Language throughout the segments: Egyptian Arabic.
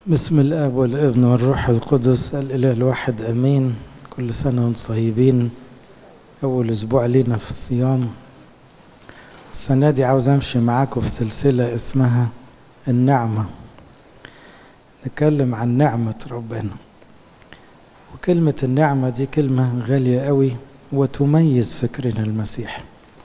بسم الاب والابن والروح القدس الاله الواحد امين كل سنه وانتم طيبين اول اسبوع لينا في الصيام السنه دي عاوز امشي معاكم في سلسله اسمها النعمه نتكلم عن نعمه ربنا وكلمه النعمه دي كلمه غاليه قوي وتميز فكرنا المسيحي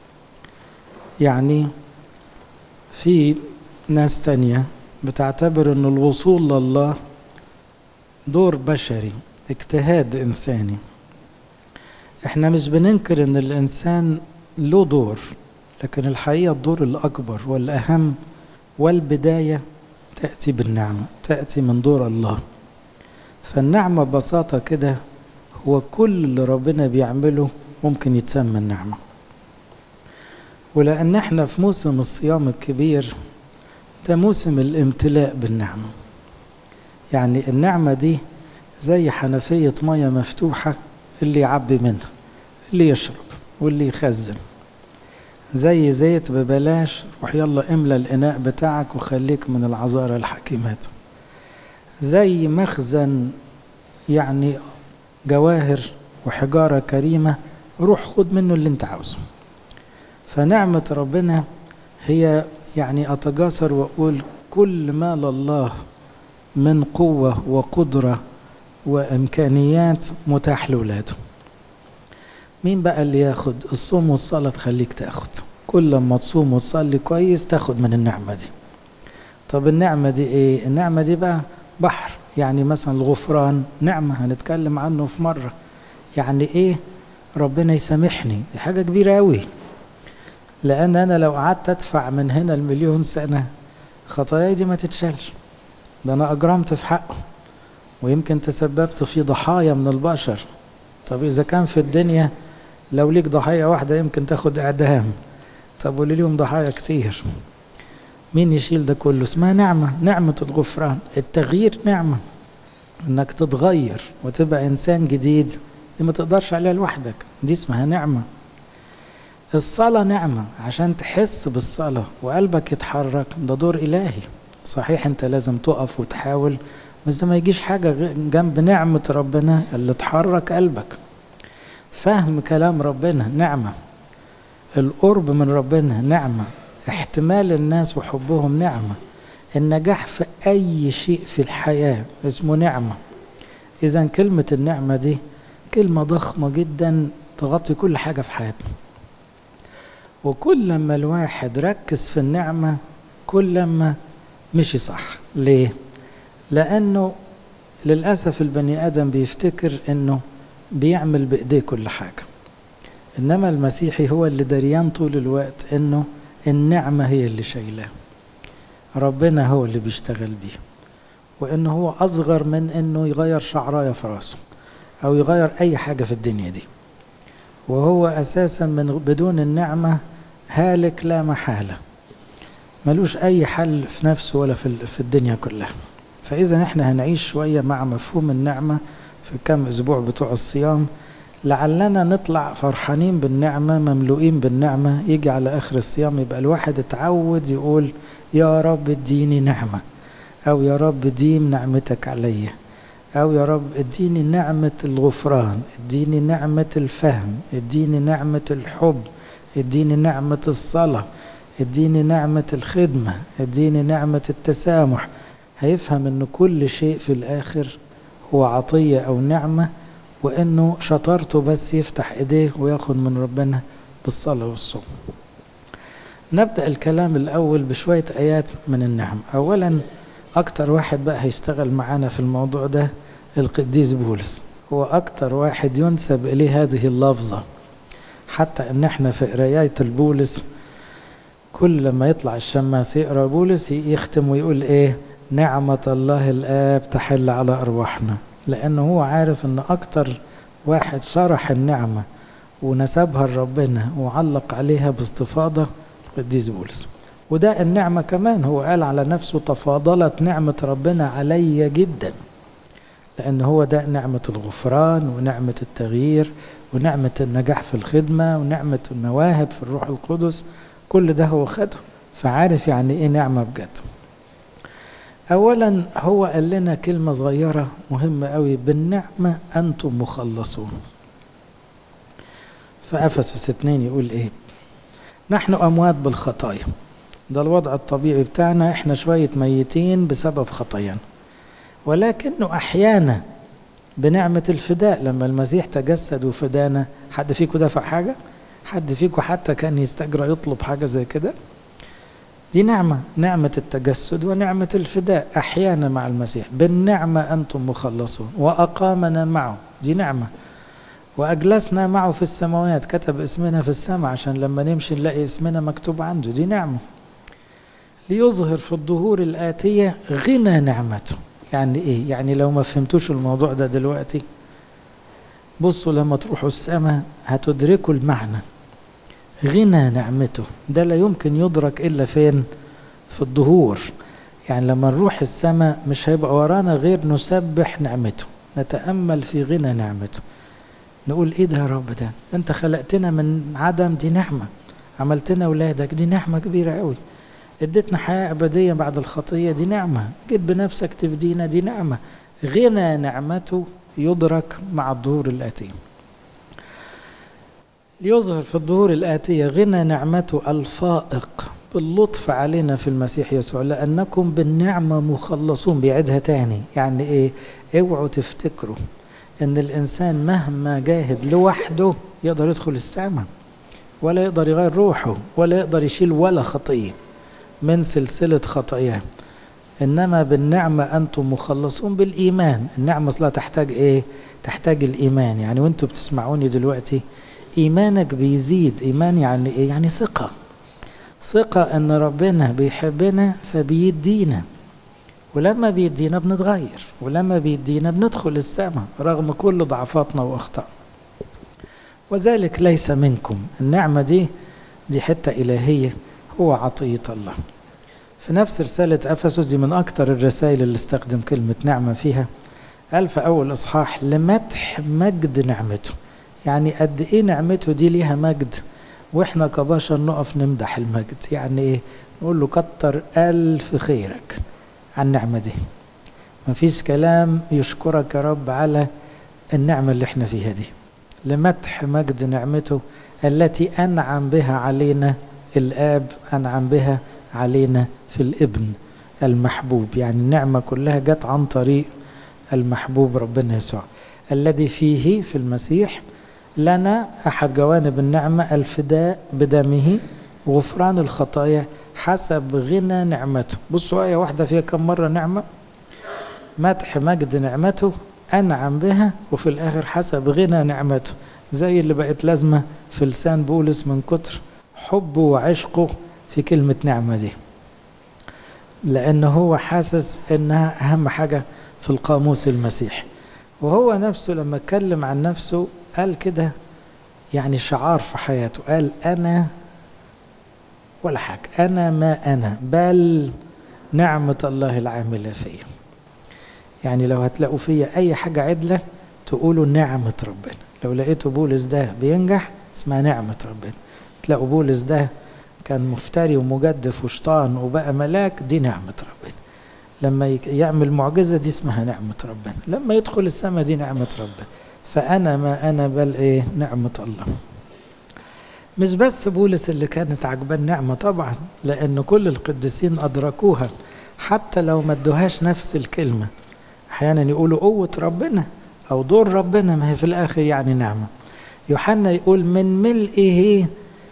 يعني في ناس تانية بتعتبر ان الوصول لله دور بشري اجتهاد انساني احنا مش بننكر ان الانسان له دور لكن الحقيقه الدور الاكبر والاهم والبدايه تاتي بالنعمه تاتي من دور الله فالنعمه ببساطه كده هو كل اللي ربنا بيعمله ممكن يتسمى النعمه ولان احنا في موسم الصيام الكبير ده موسم الامتلاء بالنعمة يعني النعمة دي زي حنفية مية مفتوحة اللي يعبي منها اللي يشرب واللي يخزن زي زيت ببلاش روح يلا املى الاناء بتاعك وخليك من العذارى الحكيمات زي مخزن يعني جواهر وحجارة كريمة روح خد منه اللي انت عاوزه فنعمة ربنا هي يعني أتجاسر وأقول كل ما لله من قوة وقدرة وإمكانيات متاح لولاده مين بقى اللي ياخد الصوم والصلاة تخليك تاخد كل ما تصوم وتصلي كويس تاخد من النعمة دي طب النعمة دي ايه النعمة دي بقى بحر يعني مثلا الغفران نعمة هنتكلم عنه في مرة يعني ايه ربنا يسامحني دي حاجة كبيرة قوي لان انا لو قعدت ادفع من هنا المليون سنه خطاياي دي ما تتشالش ده انا اجرمت في حقه ويمكن تسببت في ضحايا من البشر طب اذا كان في الدنيا لو ليك ضحيه واحده يمكن تاخد اعدام طب واللي ليهم ضحايا كتير مين يشيل ده كله اسمها نعمه نعمه الغفران التغيير نعمه انك تتغير وتبقى انسان جديد دي ما تقدرش عليها لوحدك دي اسمها نعمه الصلاة نعمة عشان تحس بالصلاة وقلبك يتحرك ده دور إلهي صحيح أنت لازم تقف وتحاول بس ما يجيش حاجة جنب نعمة ربنا اللي تحرك قلبك فهم كلام ربنا نعمة القرب من ربنا نعمة احتمال الناس وحبهم نعمة النجاح في أي شيء في الحياة اسمه نعمة إذا كلمة النعمة دي كلمة ضخمة جدا تغطي كل حاجة في حياتنا وكل ما الواحد ركز في النعمة كل ما مشي صح ليه؟ لأنه للأسف البني آدم بيفتكر أنه بيعمل بإيديه كل حاجة إنما المسيحي هو اللي دريان طول الوقت أنه النعمة هي اللي شايلاه ربنا هو اللي بيشتغل بيه وأنه هو أصغر من أنه يغير شعراية في راسه أو يغير أي حاجة في الدنيا دي وهو أساسا من بدون النعمة هالك لا محالة ملوش أي حل في نفسه ولا في, في الدنيا كلها فإذا احنا هنعيش شوية مع مفهوم النعمة في كم أسبوع بتوع الصيام لعلنا نطلع فرحانين بالنعمة مملوئين بالنعمة يجي على آخر الصيام يبقى الواحد اتعود يقول يا رب اديني نعمة أو يا رب ديم نعمتك عليّ أو يا رب اديني نعمة الغفران اديني نعمة الفهم اديني نعمة الحب اديني نعمة الصلاة اديني نعمة الخدمة اديني نعمة التسامح هيفهم ان كل شيء في الاخر هو عطية او نعمة وانه شطارته بس يفتح ايديه وياخد من ربنا بالصلاة والصوم نبدأ الكلام الاول بشوية ايات من النعم اولا اكتر واحد بقى هيشتغل معانا في الموضوع ده القديس بولس هو اكتر واحد ينسب اليه هذه اللفظة حتى ان احنا في قراية البولس كل ما يطلع الشماس يقرا بولس يختم ويقول ايه نعمة الله الآب تحل على أرواحنا لأنه هو عارف أن أكتر واحد شرح النعمة ونسبها لربنا وعلق عليها باستفاضة القديس بولس وده النعمة كمان هو قال على نفسه تفاضلت نعمة ربنا علي جدا لأن هو ده نعمة الغفران ونعمة التغيير ونعمة النجاح في الخدمة ونعمة المواهب في الروح القدس كل ده هو خده فعارف يعني ايه نعمة بجد اولا هو قال لنا كلمه صغيره مهمه قوي بالنعمه انتم مخلصون فافسس اتنين يقول ايه نحن اموات بالخطايا ده الوضع الطبيعي بتاعنا احنا شويه ميتين بسبب خطايانا ولكنه احيانا بنعمه الفداء لما المسيح تجسد وفدانا حد فيكم دفع حاجه حد فيكم حتى كان يستجرى يطلب حاجه زي كده دي نعمة نعمة التجسد ونعمة الفداء أحيانا مع المسيح بالنعمة أنتم مخلصون وأقامنا معه دي نعمة وأجلسنا معه في السماوات كتب اسمنا في السماء عشان لما نمشي نلاقي اسمنا مكتوب عنده دي نعمة ليظهر في الظهور الآتية غنى نعمته يعني إيه؟ يعني لو ما فهمتوش الموضوع ده دلوقتي بصوا لما تروحوا السماء هتدركوا المعنى غنى نعمته ده لا يمكن يدرك إلا فين في الظهور يعني لما نروح السماء مش هيبقى ورانا غير نسبح نعمته نتأمل في غنى نعمته نقول ايه ده يا رب ده انت خلقتنا من عدم دي نعمة عملتنا ولادك دي نعمة كبيرة قوي اديتنا حياة أبدية بعد الخطية دي نعمة جيت بنفسك تفدينا دي نعمة غنى نعمته يدرك مع الظهور الآتي ليظهر في الظهور الآتية غنى نعمته الفائق باللطف علينا في المسيح يسوع لأنكم بالنعمة مخلصون بيعيدها تاني يعني إيه اوعوا تفتكروا ان الانسان مهما جاهد لوحده يقدر يدخل السماء ولا يقدر يغير روحه ولا يقدر يشيل ولا خطيه من سلسله خطاياه انما بالنعمه انتم مخلصون بالايمان النعمه اصلا تحتاج ايه تحتاج الايمان يعني وانتم بتسمعوني دلوقتي ايمانك بيزيد ايمان يعني ايه يعني ثقه ثقه ان ربنا بيحبنا فبيدينا ولما بيدينا بنتغير ولما بيدينا بندخل السماء رغم كل ضعفاتنا واخطائنا وذلك ليس منكم النعمه دي دي حته الهيه هو عطيه الله في نفس رساله افسس دي من اكثر الرسائل اللي استخدم كلمه نعمه فيها قال في اول اصحاح لمدح مجد نعمته يعني قد ايه نعمته دي ليها مجد واحنا كبشر نقف نمدح المجد يعني ايه نقول له كتر الف خيرك على النعمة دي مفيش كلام يشكرك يا رب على النعمة اللي احنا فيها دي لمدح مجد نعمته التي أنعم بها علينا الآب أنعم بها علينا في الابن المحبوب يعني النعمة كلها جت عن طريق المحبوب ربنا يسوع الذي فيه في المسيح لنا أحد جوانب النعمة الفداء بدمه غفران الخطايا حسب غنى نعمته بصوا آية واحدة فيها كم مرة نعمة مدح مجد نعمته أنعم بها وفي الآخر حسب غنى نعمته زي اللي بقت لازمة في لسان بولس من كتر حبه وعشقه في كلمة نعمة دي لأنه هو حاسس إنها أهم حاجة في القاموس المسيحي وهو نفسه لما اتكلم عن نفسه قال كده يعني شعار في حياته قال أنا ولا حاجة أنا ما أنا بل نعمة الله العاملة فيا يعني لو هتلاقوا فيا أي حاجة عدلة تقولوا نعمة ربنا لو لقيتوا بولس ده بينجح اسمها نعمة ربنا تلاقوا بولس ده كان مفتري ومجدف وشطان وبقى ملاك دي نعمة ربنا لما يعمل معجزة دي اسمها نعمة ربنا لما يدخل السماء دي نعمة ربنا فأنا ما أنا بل إيه نعمة الله مش بس بولس اللي كانت عجبان نعمة طبعا لأن كل القديسين أدركوها حتى لو ما ادوهاش نفس الكلمة أحيانا يقولوا قوة ربنا أو دور ربنا ما هي في الآخر يعني نعمة يوحنا يقول من ملئه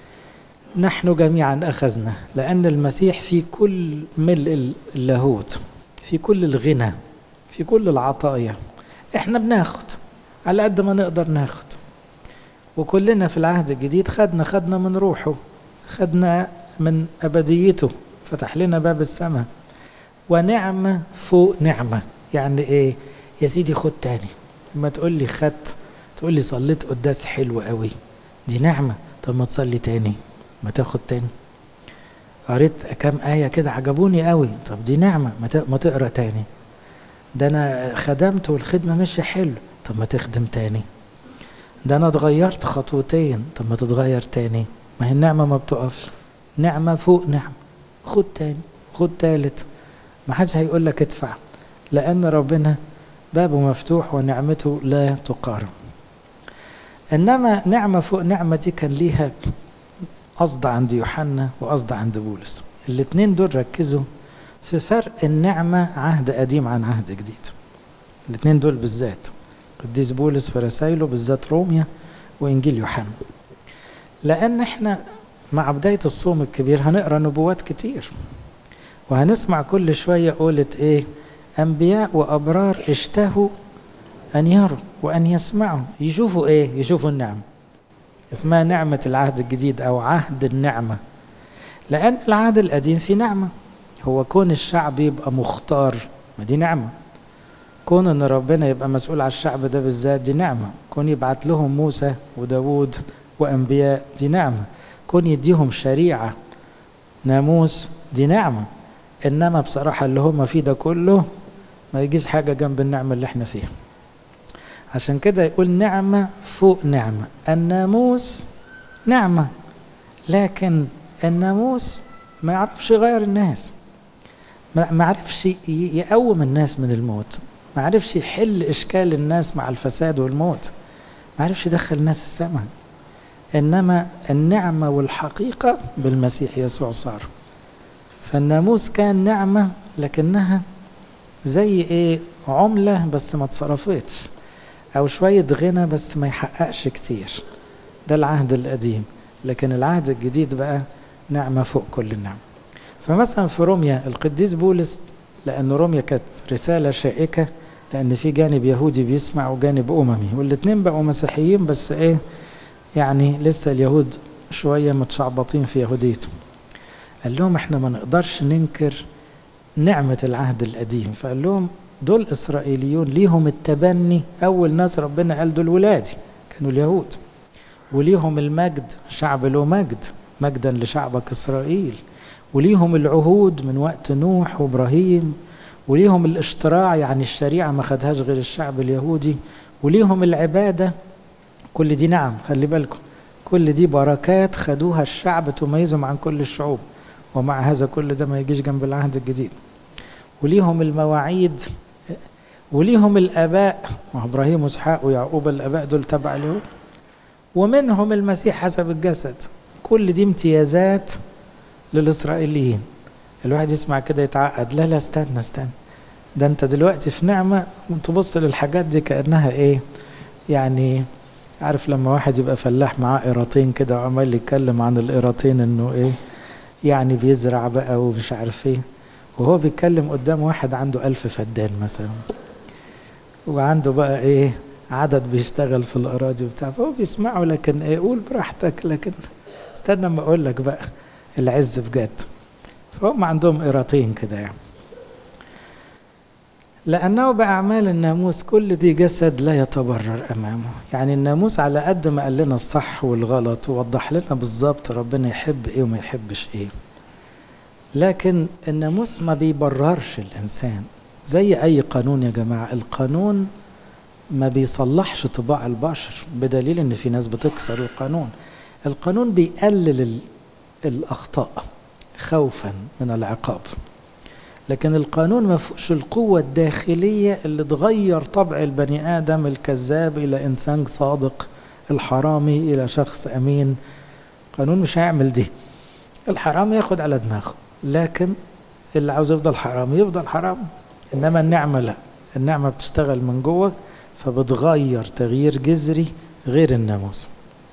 نحن جميعا أخذنا لأن المسيح في كل ملء اللاهوت في كل الغنى في كل العطايا احنا بناخد على قد ما نقدر ناخد وكلنا في العهد الجديد خدنا خدنا من روحه خدنا من أبديته فتح لنا باب السماء ونعمة فوق نعمة يعني إيه يا سيدي خد تاني لما تقول لي خدت تقول لي صليت قداس حلو قوي دي نعمة طب ما تصلي تاني ما تاخد تاني قريت كام آية كده عجبوني قوي طب دي نعمة ما تقرا تاني ده أنا خدمت والخدمة ماشية حلو طب ما تخدم تاني ده أنا اتغيرت خطوتين طب ما تتغير تاني ما هي النعمة ما بتقفش نعمة فوق نعمة خد تاني خد تالت ما حدش هيقول لك ادفع لأن ربنا بابه مفتوح ونعمته لا تقارن إنما نعمة فوق نعمة دي كان ليها قصد عند يوحنا وقصد عند بولس الاتنين دول ركزوا في فرق النعمة عهد قديم عن عهد جديد الاتنين دول بالذات قديس بولس في رسائله بالذات روميا وإنجيل يوحنا لأن احنا مع بداية الصوم الكبير هنقرأ نبوات كتير وهنسمع كل شوية قولة إيه أنبياء وأبرار اشتهوا أن يروا وأن يسمعوا يشوفوا إيه يشوفوا النعمة اسمها نعمة العهد الجديد أو عهد النعمة لأن العهد القديم في نعمة هو كون الشعب يبقى مختار ما دي نعمة كون ان ربنا يبقى مسؤول على الشعب ده بالذات دي نعمة كون يبعت لهم موسى وداود وأنبياء دي نعمة كون يديهم شريعة ناموس دي نعمة إنما بصراحة اللي هم فيه ده كله ما يجيش حاجة جنب النعمة اللي احنا فيها عشان كده يقول نعمة فوق نعمة الناموس نعمة لكن الناموس ما يعرفش يغير الناس ما عرفش يقوم الناس من الموت ما عرفش يحل إشكال الناس مع الفساد والموت ما عرفش يدخل الناس السماء إنما النعمة والحقيقة بالمسيح يسوع صار فالناموس كان نعمة لكنها زي إيه عملة بس ما اتصرفتش أو شوية غنى بس ما يحققش كتير ده العهد القديم لكن العهد الجديد بقى نعمة فوق كل النعم فمثلا في روميا القديس بولس لأن روميا كانت رسالة شائكة لأن في جانب يهودي بيسمع وجانب أممي والاتنين بقوا مسيحيين بس إيه يعني لسه اليهود شوية متشعبطين في يهوديتهم قال لهم احنا ما نقدرش ننكر نعمة العهد القديم فقال لهم دول إسرائيليون ليهم التبني أول ناس ربنا قال دول ولادي كانوا اليهود وليهم المجد شعب له مجد مجدا لشعبك إسرائيل وليهم العهود من وقت نوح وإبراهيم وليهم الاشتراع يعني الشريعة ما خدهاش غير الشعب اليهودي وليهم العبادة كل دي نعم خلي بالكم كل دي بركات خدوها الشعب تميزهم عن كل الشعوب ومع هذا كل ده ما يجيش جنب العهد الجديد وليهم المواعيد وليهم الاباء ما ابراهيم واسحاق ويعقوب الاباء دول تبع اليهود ومنهم المسيح حسب الجسد كل دي امتيازات للاسرائيليين الواحد يسمع كده يتعقد لا لا استنى استنى ده انت دلوقتي في نعمه وتبص للحاجات دي كانها ايه يعني عارف لما واحد يبقى فلاح معاه قيراطين كده وعمال يتكلم عن القيراطين انه ايه يعني بيزرع بقى ومش عارف ايه وهو بيتكلم قدام واحد عنده ألف فدان مثلا وعنده بقى ايه عدد بيشتغل في الأراضي وبتاع فهو بيسمعه لكن ايه قول براحتك لكن استنى ما أقول لك بقى العز بجد فهم عندهم قيراطين كده يعني لأنه بأعمال الناموس كل ذي جسد لا يتبرر أمامه يعني الناموس على قد ما قال لنا الصح والغلط ووضح لنا بالظبط ربنا يحب إيه وما يحبش إيه لكن الناموس ما بيبررش الإنسان زي أي قانون يا جماعة القانون ما بيصلحش طباع البشر بدليل إن في ناس بتكسر القانون القانون بيقلل الأخطاء خوفا من العقاب لكن القانون ما فيهوش القوة الداخلية اللي تغير طبع البني آدم الكذاب إلى إنسان صادق الحرامي إلى شخص أمين قانون مش هيعمل دي الحرام ياخد على دماغه لكن اللي عاوز يفضل حرام يفضل حرام إنما النعمة لا النعمة بتشتغل من جوه فبتغير تغيير جذري غير الناموس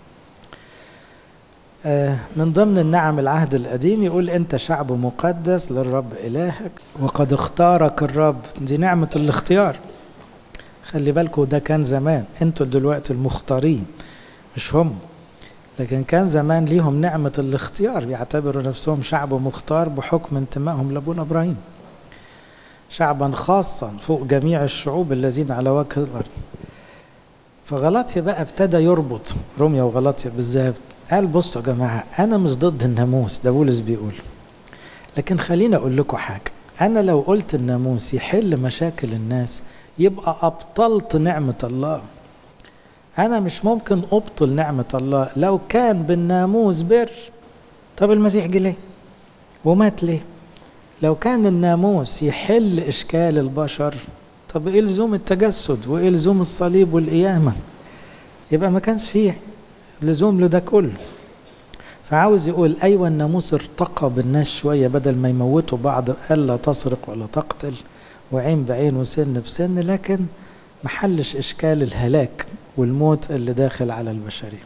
من ضمن النعم العهد القديم يقول انت شعب مقدس للرب الهك وقد اختارك الرب دي نعمة الاختيار خلي بالكم ده كان زمان انتوا دلوقتي المختارين مش هم لكن كان زمان ليهم نعمة الاختيار بيعتبروا نفسهم شعب مختار بحكم انتمائهم لابونا ابراهيم شعبا خاصا فوق جميع الشعوب الذين على وجه الارض فغلطيا بقى ابتدى يربط روميا وغلطيا بالذات قال بصوا يا جماعة أنا مش ضد الناموس ده بولس بيقول لكن خليني أقول لكم حاجة أنا لو قلت الناموس يحل مشاكل الناس يبقى أبطلت نعمة الله أنا مش ممكن أبطل نعمة الله لو كان بالناموس بر طب المسيح جه ليه؟ ومات ليه؟ لو كان الناموس يحل إشكال البشر طب إيه لزوم التجسد وإيه لزوم الصليب والقيامة يبقى ما كانش فيه لزوم لده كله فعاوز يقول أيوة الناموس ارتقى بالناس شوية بدل ما يموتوا بعض ألا تسرق ولا تقتل وعين بعين وسن بسن لكن محلش إشكال الهلاك والموت اللي داخل على البشرية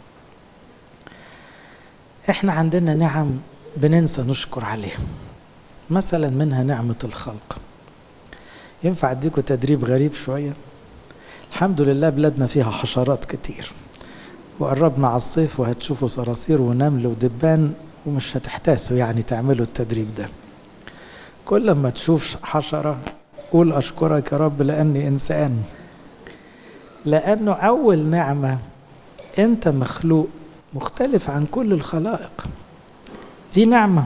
احنا عندنا نعم بننسى نشكر عليها مثلا منها نعمة الخلق ينفع اديكم تدريب غريب شوية الحمد لله بلادنا فيها حشرات كتير وقربنا على الصيف وهتشوفوا صراصير ونمل ودبان ومش هتحتاسوا يعني تعملوا التدريب ده كل ما تشوف حشرة قول أشكرك يا رب لأني إنسان لأنه أول نعمة أنت مخلوق مختلف عن كل الخلائق دي نعمة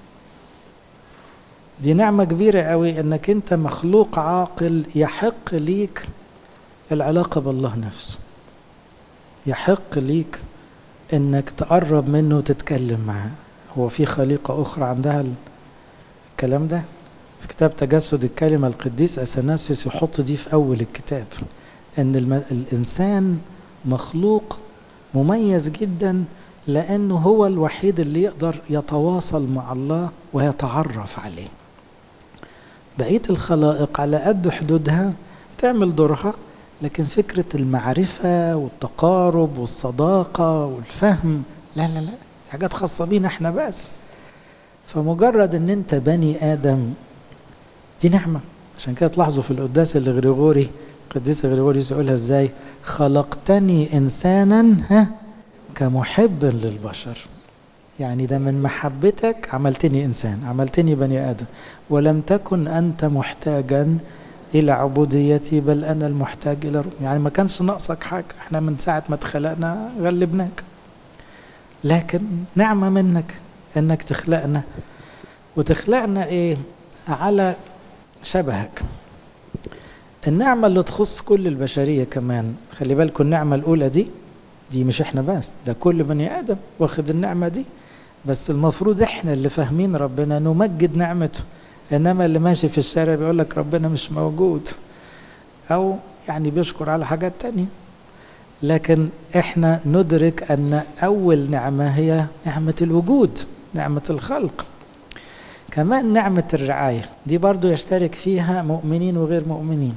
دي نعمة كبيرة قوي انك انت مخلوق عاقل يحق ليك العلاقة بالله نفسه يحق ليك انك تقرب منه وتتكلم معاه هو في خليقة اخرى عندها الكلام ده في كتاب تجسد الكلمة القديس أثناسيوس يحط دي في أول الكتاب أن الم... الإنسان مخلوق مميز جدا لأنه هو الوحيد اللي يقدر يتواصل مع الله ويتعرف عليه بقية الخلائق على قد حدودها تعمل دورها لكن فكرة المعرفة والتقارب والصداقة والفهم لا لا لا حاجات خاصة بينا احنا بس فمجرد ان انت بني ادم دي نعمة عشان كده تلاحظوا في القداس اللي غريغوري القديس غريغوري يقولها ازاي خلقتني انسانا ها كمحب للبشر يعني ده من محبتك عملتني انسان عملتني بني ادم ولم تكن انت محتاجا الى عبوديتي بل انا المحتاج الى رب. يعني ما كانش ناقصك حاجه احنا من ساعه ما اتخلقنا غلبناك لكن نعمه منك انك تخلقنا وتخلقنا ايه على شبهك النعمه اللي تخص كل البشريه كمان خلي بالكم النعمه الاولى دي دي مش احنا بس ده كل بني ادم واخد النعمه دي بس المفروض احنا اللي فاهمين ربنا نمجد نعمته انما اللي ماشي في الشارع بيقول لك ربنا مش موجود او يعني بيشكر على حاجات تانية لكن احنا ندرك ان اول نعمة هي نعمة الوجود نعمة الخلق كمان نعمة الرعاية دي برضو يشترك فيها مؤمنين وغير مؤمنين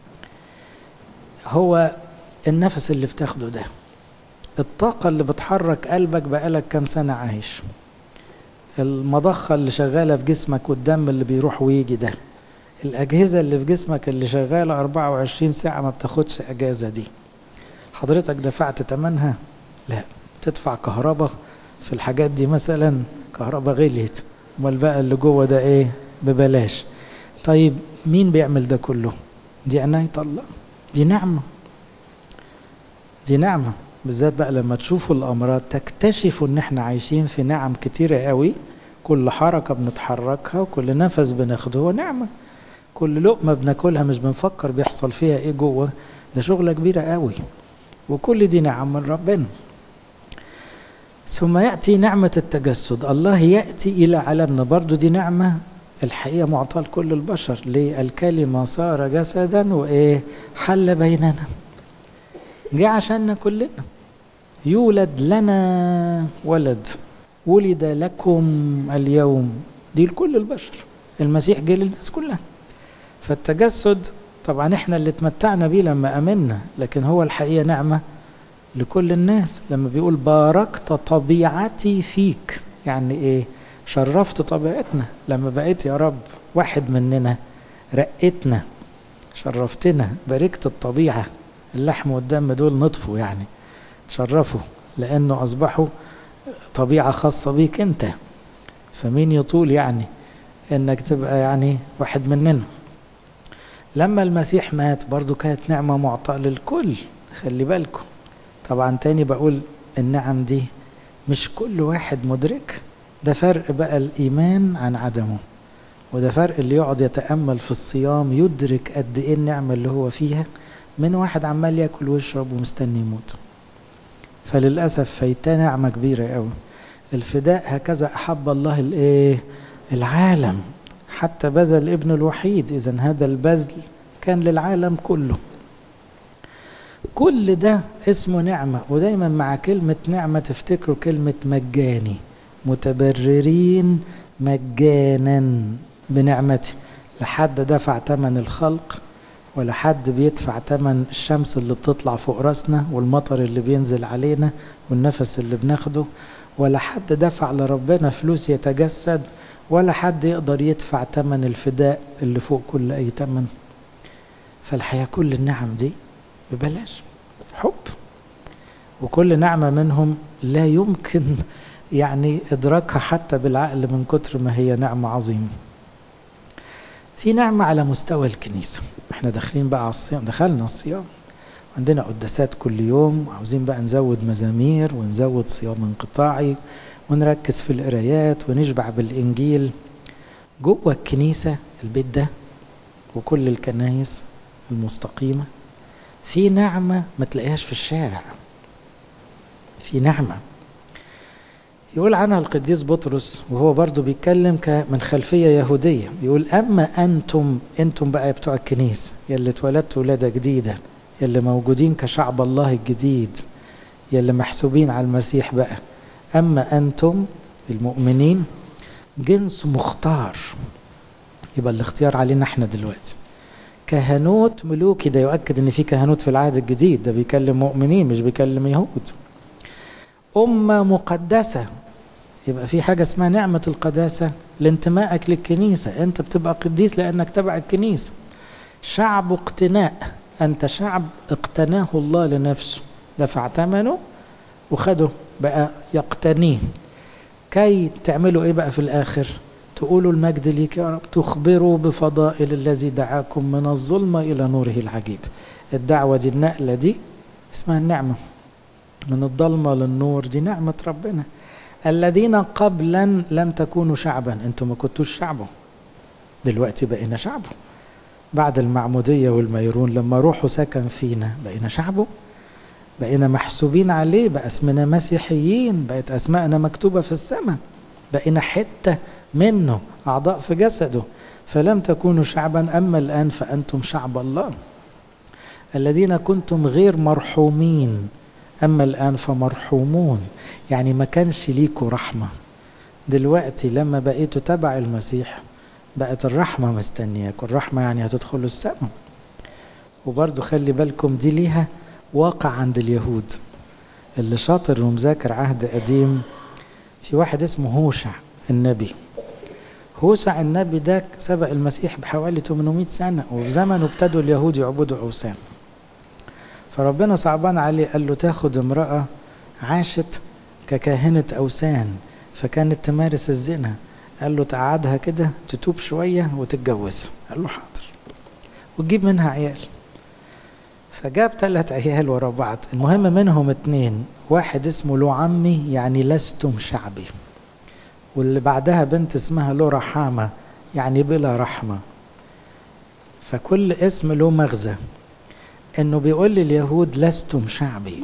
هو النفس اللي بتاخده ده الطاقة اللي بتحرك قلبك بقالك كام سنة عايش المضخة اللي شغالة في جسمك والدم اللي بيروح ويجي ده الأجهزة اللي في جسمك اللي شغالة 24 ساعة ما بتاخدش أجازة دي حضرتك دفعت تمنها؟ لا تدفع كهرباء في الحاجات دي مثلا كهرباء غليت امال بقى اللي جوه ده ايه ببلاش طيب مين بيعمل ده كله دي عناية الله دي نعمة دي نعمة بالذات بقى لما تشوفوا الامراض تكتشفوا ان احنا عايشين في نعم كتيرة قوي كل حركة بنتحركها وكل نفس بناخده هو نعمة كل لقمة بناكلها مش بنفكر بيحصل فيها ايه جوه ده شغلة كبيرة قوي وكل دي نعم من ربنا ثم يأتي نعمة التجسد الله يأتي إلى عالمنا برضو دي نعمة الحقيقة معطاة لكل البشر ليه الكلمة صار جسدا وإيه حل بيننا جه عشاننا كلنا يولد لنا ولد ولد لكم اليوم دي لكل البشر المسيح جه للناس كلها فالتجسد طبعا احنا اللي اتمتعنا بيه لما امنا لكن هو الحقيقه نعمه لكل الناس لما بيقول باركت طبيعتي فيك يعني ايه شرفت طبيعتنا لما بقيت يا رب واحد مننا رقتنا شرفتنا باركت الطبيعه اللحم والدم دول نطفوا يعني تشرفوا لانه اصبحوا طبيعه خاصه بيك انت فمين يطول يعني انك تبقى يعني واحد مننا لما المسيح مات برضو كانت نعمه معطاء للكل خلي بالكم طبعا تاني بقول النعم دي مش كل واحد مدرك ده فرق بقى الايمان عن عدمه وده فرق اللي يقعد يتامل في الصيام يدرك قد ايه النعمه اللي هو فيها من واحد عمال ياكل ويشرب ومستني يموت فللاسف فايتاه نعمه كبيره قوي الفداء هكذا احب الله الايه العالم حتى بذل ابنه الوحيد إذا هذا البذل كان للعالم كله كل ده اسمه نعمة ودايما مع كلمة نعمة تفتكروا كلمة مجاني متبررين مجانا بنعمتي لحد دفع ثمن الخلق ولا حد بيدفع ثمن الشمس اللي بتطلع فوق راسنا والمطر اللي بينزل علينا والنفس اللي بناخده ولا حد دفع لربنا فلوس يتجسد ولا حد يقدر يدفع ثمن الفداء اللي فوق كل اي ثمن فالحياة كل النعم دي ببلاش حب وكل نعمة منهم لا يمكن يعني إدراكها حتى بالعقل من كتر ما هي نعمة عظيمة في نعمة على مستوى الكنيسة احنا داخلين بقى على الصيام دخلنا الصيام عندنا قداسات كل يوم وعاوزين بقى نزود مزامير ونزود صيام انقطاعي ونركز في القرايات ونشبع بالإنجيل جوه الكنيسة البيت ده وكل الكنايس المستقيمة في نعمة ما تلاقيهاش في الشارع في نعمة يقول عنها القديس بطرس وهو برضو بيتكلم من خلفية يهودية يقول أما أنتم أنتم بقى بتوع الكنيسة يلي اتولدتوا ولادة جديدة يلي موجودين كشعب الله الجديد يلي محسوبين على المسيح بقى أما أنتم المؤمنين جنس مختار يبقى الاختيار علينا احنا دلوقتي كهنوت ملوكي ده يؤكد ان في كهنوت في العهد الجديد ده بيكلم مؤمنين مش بيكلم يهود أمة مقدسة يبقى في حاجة اسمها نعمة القداسة لانتمائك للكنيسة أنت بتبقى قديس لأنك تبع الكنيسة شعب اقتناء أنت شعب اقتناه الله لنفسه دفع ثمنه وخده بقى يقتنيه كي تعملوا ايه بقى في الآخر تقولوا المجد ليك يا رب تخبروا بفضائل الذي دعاكم من الظلمة إلى نوره العجيب الدعوة دي النقلة دي اسمها النعمة من الضلمة للنور دي نعمة ربنا الذين قبلا لم تكونوا شعبا انتم ما كنتوش شعبه دلوقتي بقينا شعبه بعد المعمودية والميرون لما روحه سكن فينا بقينا شعبه بقينا محسوبين عليه بقى اسمنا مسيحيين بقت أسماءنا مكتوبة في السماء بقينا حتة منه أعضاء في جسده فلم تكونوا شعبا أما الآن فأنتم شعب الله الذين كنتم غير مرحومين أما الآن فمرحومون يعني ما كانش ليكوا رحمة دلوقتي لما بقيتوا تبع المسيح بقت الرحمة مستنياك والرحمة يعني هتدخلوا السماء وبرضو خلي بالكم دي ليها واقع عند اليهود اللي شاطر ومذاكر عهد قديم في واحد اسمه هوشع النبي هوشع النبي ده سبق المسيح بحوالي 800 سنة وفي زمنه ابتدوا اليهود يعبدوا أوثان فربنا صعبان عليه قال له تاخد امرأة عاشت ككاهنة أوثان فكانت تمارس الزنا قال له تقعدها كده تتوب شوية وتتجوز قال له حاضر وتجيب منها عيال فجاب ثلاث عيال ورا بعض المهم منهم اتنين واحد اسمه له عمي يعني لستم شعبي واللي بعدها بنت اسمها له رحامة يعني بلا رحمة فكل اسم له مغزى انه بيقول لليهود لستم شعبي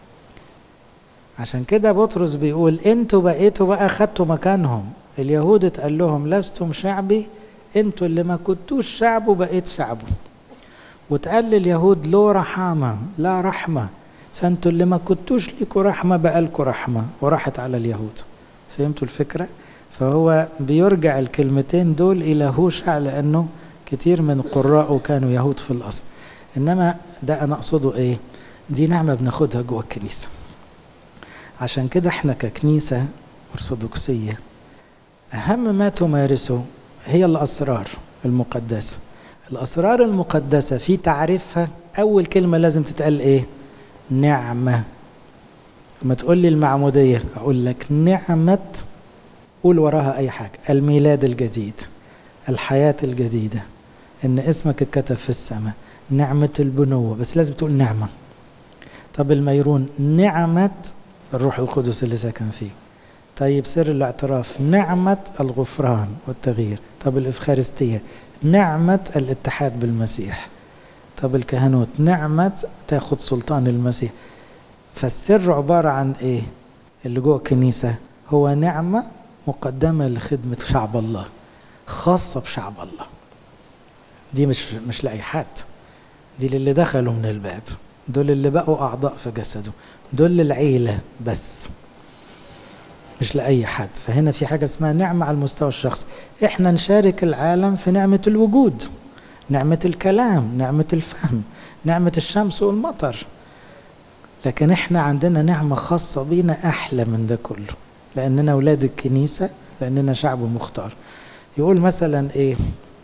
عشان كده بطرس بيقول انتوا بقيتوا بقى خدتوا مكانهم اليهود اتقال لهم لستم شعبي انتوا اللي ما كنتوش شعبه بقيت شعبه واتقال لليهود له رحامة لا رحمة فانتوا اللي ما كنتوش ليكوا رحمة بقى لكوا رحمة وراحت على اليهود فهمتوا الفكرة فهو بيرجع الكلمتين دول إلى هوشع لأنه كتير من قراءه كانوا يهود في الأصل إنما ده أنا أقصده إيه دي نعمة بناخدها جوه الكنيسة عشان كده احنا ككنيسة أرثوذكسية أهم ما تمارسه هي الأسرار المقدسة الأسرار المقدسة في تعريفها أول كلمة لازم تتقال إيه نعمة لما تقول لي المعمودية أقول لك نعمة قول وراها أي حاجة الميلاد الجديد الحياة الجديدة إن اسمك اتكتب في السماء نعمة البنوة بس لازم تقول نعمة طب الميرون نعمة الروح القدس اللي ساكن فيه طيب سر الاعتراف نعمة الغفران والتغيير طب الإفخارستية نعمة الاتحاد بالمسيح طب الكهنوت نعمة تاخد سلطان المسيح فالسر عبارة عن ايه اللي جوه الكنيسة هو نعمة مقدمة لخدمة شعب الله خاصة بشعب الله دي مش مش لأي حد دي للي دخلوا من الباب دول اللي بقوا أعضاء في جسده دول للعيلة بس مش لأي حد فهنا في حاجة اسمها نعمة على المستوى الشخصي احنا نشارك العالم في نعمة الوجود نعمة الكلام نعمة الفهم نعمة الشمس والمطر لكن احنا عندنا نعمة خاصة بينا أحلى من ده كله لأننا أولاد الكنيسة لأننا شعب مختار يقول مثلا إيه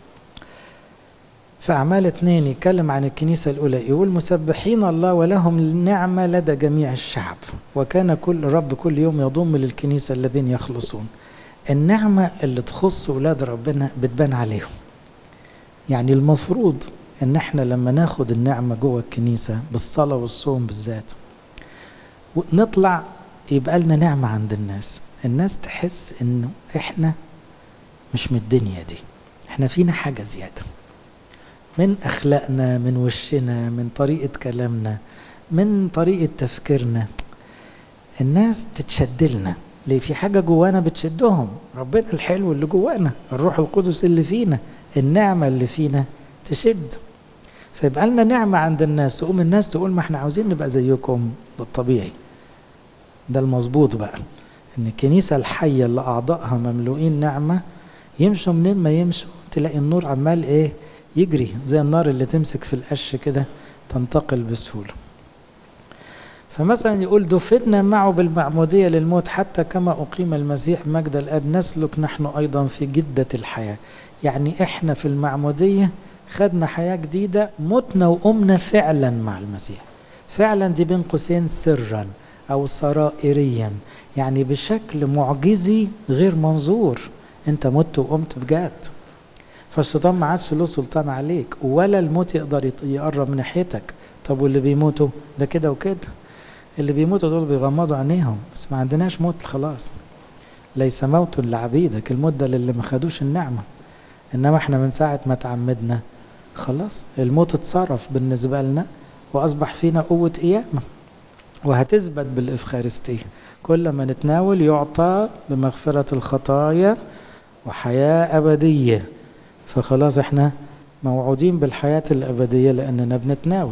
في أعمال اتنين يتكلم عن الكنيسة الأولى يقول مسبحين الله ولهم النعمة لدى جميع الشعب وكان كل رب كل يوم يضم للكنيسة الذين يخلصون النعمة اللي تخص أولاد ربنا بتبان عليهم يعني المفروض ان احنا لما ناخد النعمة جوه الكنيسة بالصلاة والصوم بالذات ونطلع يبقى لنا نعمة عند الناس الناس تحس انه احنا مش من الدنيا دي احنا فينا حاجة زيادة من اخلاقنا من وشنا من طريقة كلامنا من طريقة تفكيرنا الناس تتشد لنا ليه في حاجة جوانا بتشدهم ربنا الحلو اللي جوانا الروح القدس اللي فينا النعمة اللي فينا تشد فيبقى لنا نعمة عند الناس تقوم الناس تقول ما احنا عاوزين نبقى زيكم ده الطبيعي ده المظبوط بقى ان الكنيسة الحية اللي أعضائها مملوئين نعمة يمشوا منين ما يمشوا تلاقي النور عمال ايه يجري زي النار اللي تمسك في القش كده تنتقل بسهولة فمثلا يقول دفنا معه بالمعمودية للموت حتى كما أقيم المسيح مجد الأب نسلك نحن أيضا في جدة الحياة يعني إحنا في المعمودية خدنا حياة جديدة متنا وقمنا فعلا مع المسيح فعلا دي بين قوسين سرا أو سرائريا يعني بشكل معجزي غير منظور انت مت وقمت بجد فالشيطان ما عادش له سلطان عليك ولا الموت يقدر يقرب من ناحيتك طب واللي بيموتوا ده كده وكده اللي بيموتوا دول بيغمضوا عينيهم بس ما عندناش موت خلاص ليس موت لعبيدك الموت ده للي ما خدوش النعمه انما احنا من ساعه ما تعمدنا خلاص الموت اتصرف بالنسبه لنا واصبح فينا قوه قيامه وهتثبت بالافخارستيه كل ما نتناول يعطى بمغفره الخطايا وحياه ابديه فخلاص احنا موعودين بالحياه الابديه لاننا بنتناول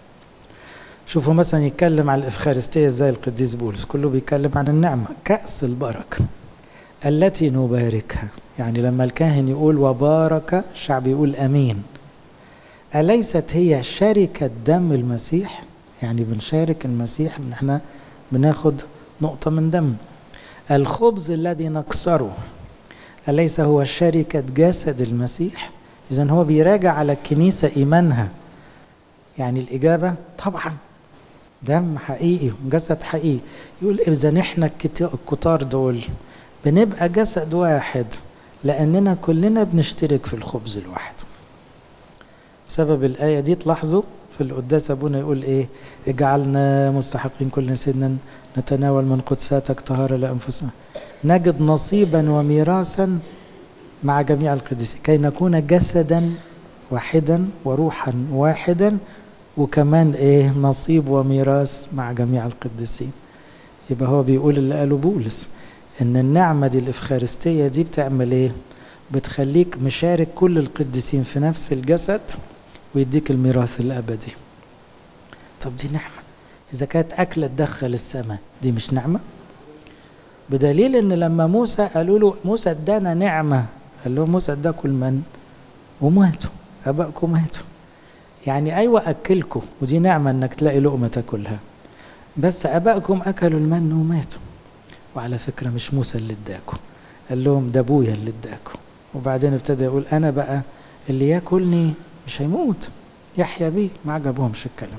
شوفوا مثلا يتكلم عن الافخارستيه ازاي القديس بولس كله بيتكلم عن النعمه كاس البركه التي نباركها يعني لما الكاهن يقول وبارك الشعب يقول امين اليست هي شركه دم المسيح يعني بنشارك المسيح ان احنا بناخد نقطه من دم الخبز الذي نكسره اليس هو شركه جسد المسيح اذا هو بيراجع على الكنيسه ايمانها يعني الاجابه طبعا دم حقيقي وجسد حقيقي يقول اذا احنا الكتار دول بنبقى جسد واحد لاننا كلنا بنشترك في الخبز الواحد بسبب الايه دي تلاحظوا في القداس ابونا يقول ايه اجعلنا مستحقين كل سيدنا نتناول من قدساتك طهاره لانفسنا نجد نصيبا وميراثا مع جميع القديسين كي نكون جسدا واحدا وروحا واحدا وكمان ايه نصيب وميراث مع جميع القديسين يبقى هو بيقول اللي قاله بولس ان النعمه دي الافخارستيه دي بتعمل ايه بتخليك مشارك كل القديسين في نفس الجسد ويديك الميراث الابدي طب دي نعمه اذا كانت اكله تدخل السماء دي مش نعمه بدليل ان لما موسى قالوا له موسى ادانا نعمه قال لهم موسى اداكم المن وماتوا ابائكم ماتوا يعني ايوه اكلكم ودي نعمه انك تلاقي لقمه تاكلها بس ابائكم اكلوا المن وماتوا وعلى فكره مش موسى اللي اداكم قال لهم ده ابويا اللي اداكم وبعدين ابتدى يقول انا بقى اللي ياكلني مش هيموت يحيى بيه ما عجبهمش الكلام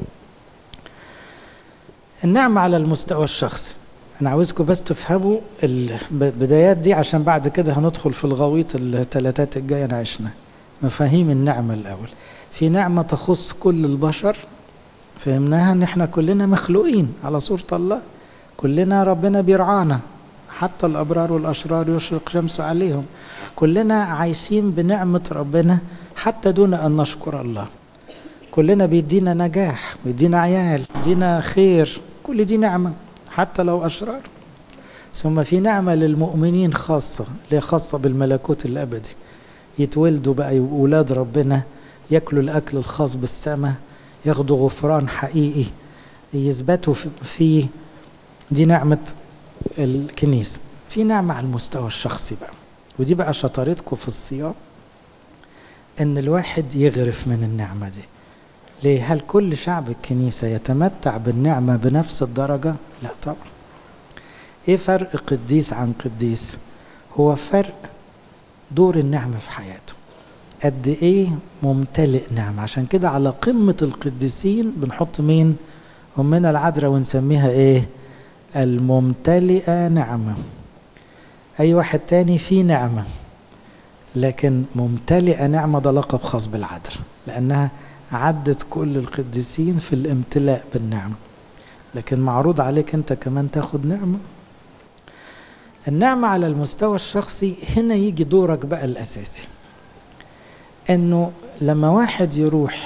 النعمة على المستوى الشخصي أنا عاوزكم بس تفهموا البدايات دي عشان بعد كده هندخل في الغويط الثلاثات الجاية نعيشنا مفاهيم النعمة الأول في نعمة تخص كل البشر فهمناها ان احنا كلنا مخلوقين على صورة الله كلنا ربنا بيرعانا حتى الأبرار والأشرار يشرق شمسه عليهم كلنا عايشين بنعمة ربنا حتى دون أن نشكر الله كلنا بيدينا نجاح ويدينا عيال يدينا خير كل دي نعمة حتى لو أشرار ثم في نعمة للمؤمنين خاصة اللي خاصة بالملكوت الأبدي يتولدوا بقى أولاد ربنا ياكلوا الأكل الخاص بالسماء ياخدوا غفران حقيقي يثبتوا فيه دي نعمة الكنيسة في نعمة على المستوى الشخصي بقى ودي بقى شطارتكم في الصيام ان الواحد يغرف من النعمة دي ليه هل كل شعب الكنيسة يتمتع بالنعمة بنفس الدرجة لا طبعا ايه فرق قديس عن قديس هو فرق دور النعمة في حياته قد ايه ممتلئ نعمة عشان كده على قمة القديسين بنحط مين أمنا العذراء ونسميها ايه الممتلئة نعمة أي واحد تاني فيه نعمة لكن ممتلئة نعمة ده لقب خاص بالعذراء لأنها عدت كل القديسين في الامتلاء بالنعمة لكن معروض عليك أنت كمان تاخد نعمة النعمة على المستوى الشخصي هنا يجي دورك بقى الأساسي أنه لما واحد يروح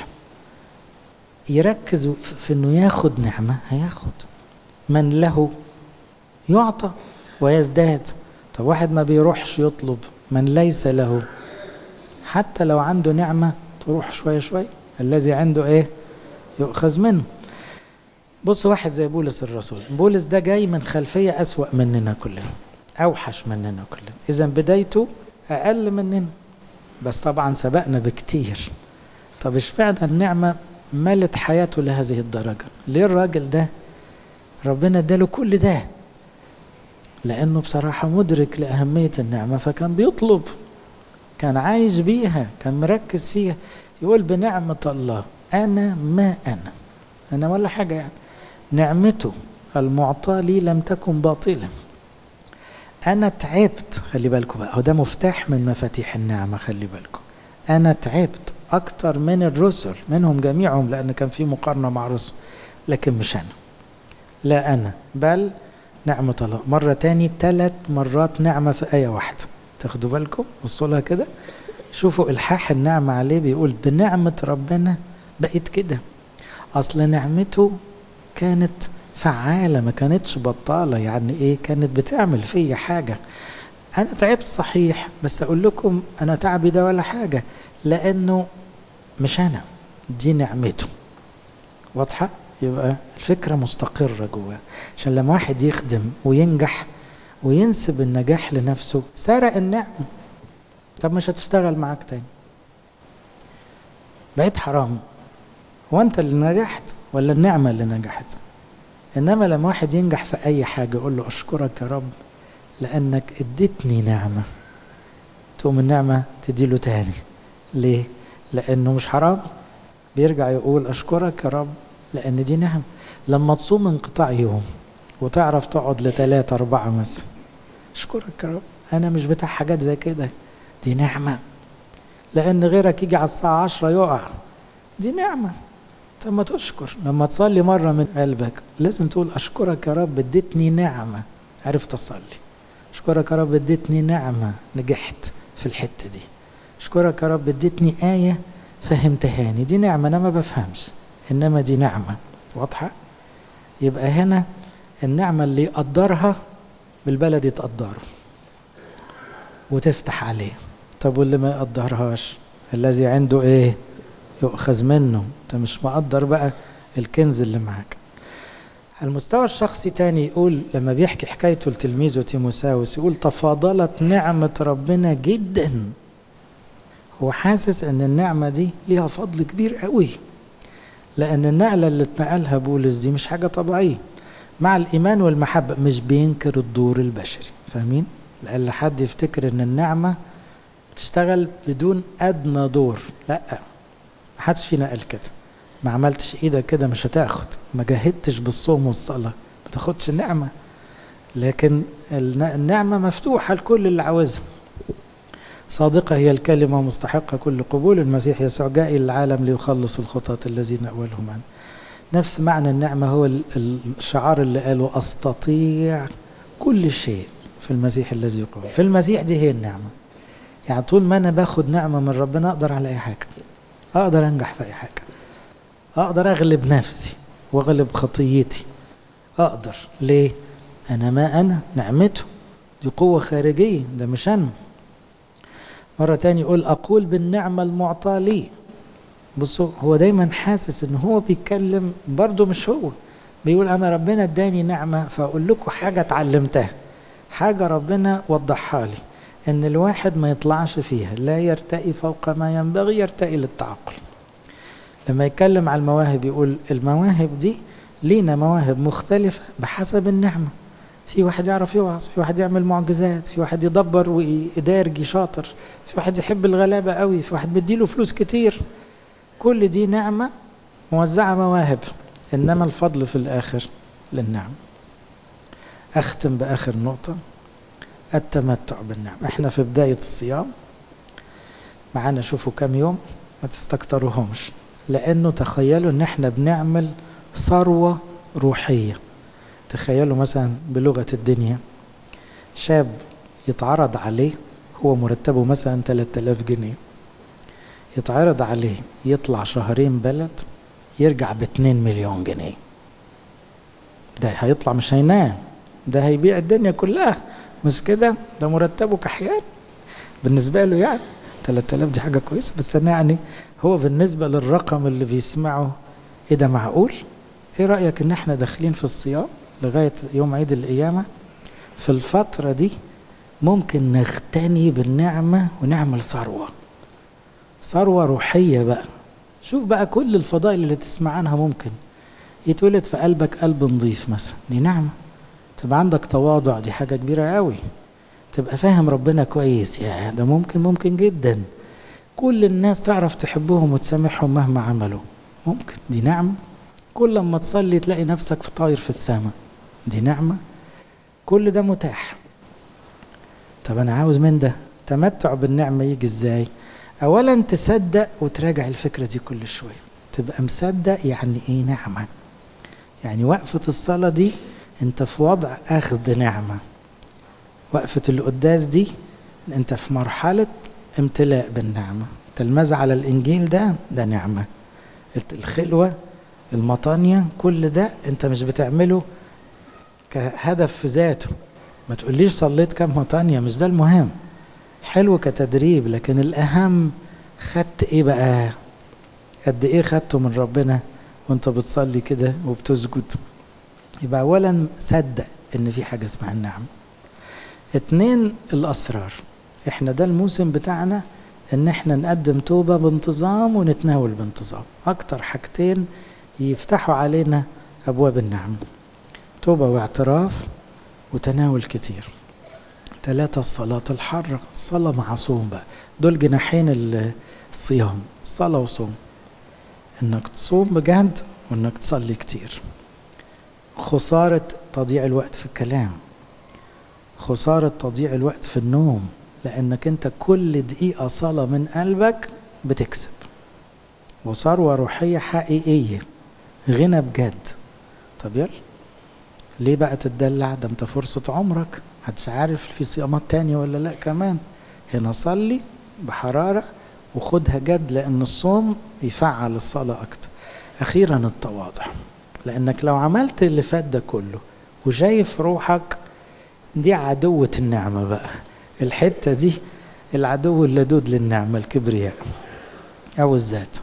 يركز في أنه ياخد نعمة هياخد من له يعطى ويزداد طب واحد ما بيروحش يطلب من ليس له حتى لو عنده نعمة تروح شوية شوية الذي عنده ايه يؤخذ منه بص واحد زي بولس الرسول بولس ده جاي من خلفية أسوأ مننا كلنا أوحش مننا كلنا إذا بدايته أقل مننا بس طبعا سبقنا بكتير طب اشمعنى النعمة ملت حياته لهذه الدرجة ليه الراجل ده ربنا اداله كل ده لأنه بصراحة مدرك لأهمية النعمة فكان بيطلب كان عايش بيها كان مركز فيها يقول بنعمة الله أنا ما أنا أنا ولا حاجة يعني نعمته المعطاة لي لم تكن باطلة أنا تعبت خلي بالكم بقى هو ده مفتاح من مفاتيح النعمة خلي بالكم أنا تعبت أكتر من الرسل منهم جميعهم لأن كان في مقارنة مع الرسل لكن مش أنا لا أنا بل نعمة الله مرة تاني ثلاث مرات نعمة في آية واحدة تاخدوا بالكم بصوا لها كده شوفوا إلحاح النعمة عليه بيقول بنعمة ربنا بقت كده أصل نعمته كانت فعالة ما كانتش بطالة يعني إيه كانت بتعمل فيا حاجة أنا تعبت صحيح بس أقول لكم أنا تعبي ده ولا حاجة لأنه مش أنا دي نعمته واضحة؟ يبقى الفكرة مستقرة جواه عشان لما واحد يخدم وينجح وينسب النجاح لنفسه سرق النعمة طب مش هتشتغل معاك تاني بقيت حرام هو انت اللي نجحت ولا النعمة اللي نجحت انما لما واحد ينجح في اي حاجة يقول له اشكرك يا رب لانك اديتني نعمة تقوم النعمة تديله تاني ليه لانه مش حرام بيرجع يقول اشكرك يا رب لان دي نعمة لما تصوم انقطاع يوم وتعرف تقعد لثلاثة أربعة مثلا اشكرك يا رب أنا مش بتاع حاجات زي كده دي نعمة لأن غيرك يجي على الساعة عشرة يقع دي نعمة طب ما تشكر لما تصلي مرة من قلبك لازم تقول أشكرك يا رب اديتني نعمة عرفت أصلي أشكرك يا رب اديتني نعمة نجحت في الحتة دي أشكرك يا رب اديتني آية فهمتهاني دي نعمة أنا ما بفهمش إنما دي نعمة واضحة يبقى هنا النعمة اللي يقدرها بالبلد يتقدره وتفتح عليه طب واللي ما يقدرهاش الذي عنده ايه يؤخذ منه انت مش مقدر بقى الكنز اللي معاك على المستوى الشخصي تاني يقول لما بيحكي حكايته لتلميذه تيموساوس يقول تفاضلت نعمة ربنا جدا هو حاسس ان النعمة دي ليها فضل كبير قوي لان النقلة اللي اتنقلها بولس دي مش حاجة طبيعية مع الايمان والمحبة مش بينكر الدور البشري فاهمين لأن حد يفتكر ان النعمة بتشتغل بدون ادنى دور لا محدش فينا قال كده ما عملتش ايدك كده مش هتاخد ما جاهدتش بالصوم والصلاة ما تاخدش النعمة لكن النعمة مفتوحة لكل اللي عاوزها صادقة هي الكلمة مستحقة كل قبول المسيح يسوع جاء إلى العالم ليخلص الخطاة الذين أولهم عنه نفس معنى النعمة هو الشعار اللي قاله أستطيع كل شيء في المسيح الذي يقوم في المسيح دي هي النعمة يعني طول ما أنا باخد نعمة من ربنا أقدر على أي حاجة أقدر أنجح في أي حاجة أقدر أغلب نفسي وأغلب خطيتي أقدر ليه؟ أنا ما أنا نعمته دي قوة خارجية ده مش أنا مرة تاني يقول أقول بالنعمة المعطاة لي بصوا هو دايما حاسس ان هو بيتكلم برضه مش هو بيقول انا ربنا اداني نعمة فاقول لكم حاجة اتعلمتها حاجة ربنا وضحها لي ان الواحد ما يطلعش فيها لا يرتقي فوق ما ينبغي يرتقي للتعقل لما يتكلم على المواهب يقول المواهب دي لينا مواهب مختلفة بحسب النعمة في واحد يعرف يوعظ في واحد يعمل معجزات في واحد يدبر ويدارجي شاطر في واحد يحب الغلابة قوي في واحد مديله فلوس كتير كل دي نعمة موزعة مواهب إنما الفضل في الآخر للنعم أختم بآخر نقطة التمتع بالنعم احنا في بداية الصيام معانا شوفوا كم يوم ما تستكتروهمش لأنه تخيلوا إن احنا بنعمل ثروة روحية تخيلوا مثلا بلغة الدنيا شاب يتعرض عليه هو مرتبه مثلا 3000 جنيه يتعرض عليه يطلع شهرين بلد يرجع ب 2 مليون جنيه ده هيطلع مش هينام ده هيبيع الدنيا كلها مش كده ده مرتبه كحيان بالنسبة له يعني 3000 دي حاجة كويسة بس أنا يعني هو بالنسبة للرقم اللي بيسمعه ايه ده معقول؟ ايه رأيك ان احنا داخلين في الصيام لغاية يوم عيد القيامة في الفترة دي ممكن نغتني بالنعمة ونعمل ثروة ثروة روحية بقى شوف بقى كل الفضائل اللي تسمع عنها ممكن يتولد في قلبك قلب نظيف مثلا دي نعمة تبقى عندك تواضع دي حاجة كبيرة قوي تبقى فاهم ربنا كويس يا ده ممكن ممكن جدا كل الناس تعرف تحبهم وتسامحهم مهما عملوا ممكن دي نعمة كل لما تصلي تلاقي نفسك في طاير في السماء دي نعمة كل ده متاح طب أنا عاوز من ده تمتع بالنعمة يجي إزاي أولا تصدق وتراجع الفكرة دي كل شوية تبقى مصدق يعني إيه نعمة يعني وقفة الصلاة دي أنت في وضع أخذ نعمة وقفة القداس دي أنت في مرحلة امتلاء بالنعمة تلمذ على الإنجيل ده ده نعمة الخلوة المطانية كل ده أنت مش بتعمله كهدف في ذاته ما تقوليش صليت كم مطانية مش ده المهم حلو كتدريب لكن الأهم خدت إيه بقى قد إيه خدته من ربنا وأنت بتصلي كده وبتسجد يبقى أولا صدق إن في حاجة اسمها النعم اتنين الأسرار احنا ده الموسم بتاعنا ان احنا نقدم توبة بانتظام ونتناول بانتظام اكتر حاجتين يفتحوا علينا ابواب النعم توبة واعتراف وتناول كتير ثلاثة الصلاة الحرة الصلاة مع صوم بقى دول جناحين الصيام صلاة وصوم انك تصوم بجد وانك تصلي كتير خسارة تضييع الوقت في الكلام خسارة تضييع الوقت في النوم لأنك أنت كل دقيقة صلاة من قلبك بتكسب وثروة روحية حقيقية غنى بجد طب يلا ليه بقى تتدلع ده انت فرصة عمرك محدش عارف في صيامات تانية ولا لا كمان هنا صلي بحرارة وخدها جد لأن الصوم يفعل الصلاة أكتر أخيرا التواضع لأنك لو عملت اللي فات ده كله وشايف روحك دي عدوة النعمة بقى الحتة دي العدو اللدود للنعمة الكبرياء أو الذات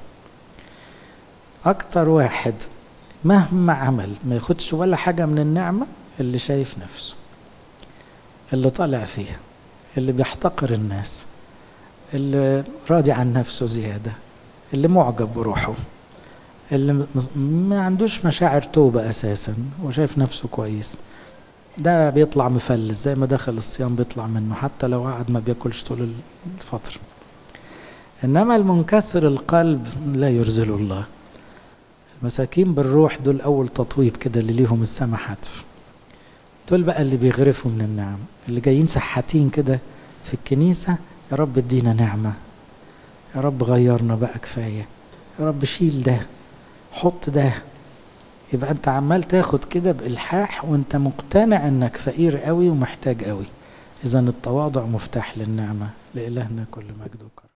أكتر واحد مهما عمل ما ياخدش ولا حاجة من النعمة اللي شايف نفسه اللي طالع فيها اللي بيحتقر الناس اللي راضي عن نفسه زيادة اللي معجب بروحه اللي ما عندوش مشاعر توبة أساسا وشايف نفسه كويس ده بيطلع مفلس زي ما دخل الصيام بيطلع منه حتى لو قعد ما بياكلش طول الفترة إنما المنكسر القلب لا يرزل الله المساكين بالروح دول أول تطويب كده اللي ليهم السما حتف دول بقى اللي بيغرفوا من النعم اللي جايين شحاتين كده في الكنيسة يا رب ادينا نعمة يا رب غيرنا بقى كفاية يا رب شيل ده حط ده يبقى انت عمال تاخد كده بإلحاح وانت مقتنع انك فقير قوي ومحتاج قوي اذا التواضع مفتاح للنعمة لإلهنا كل مجد وكرم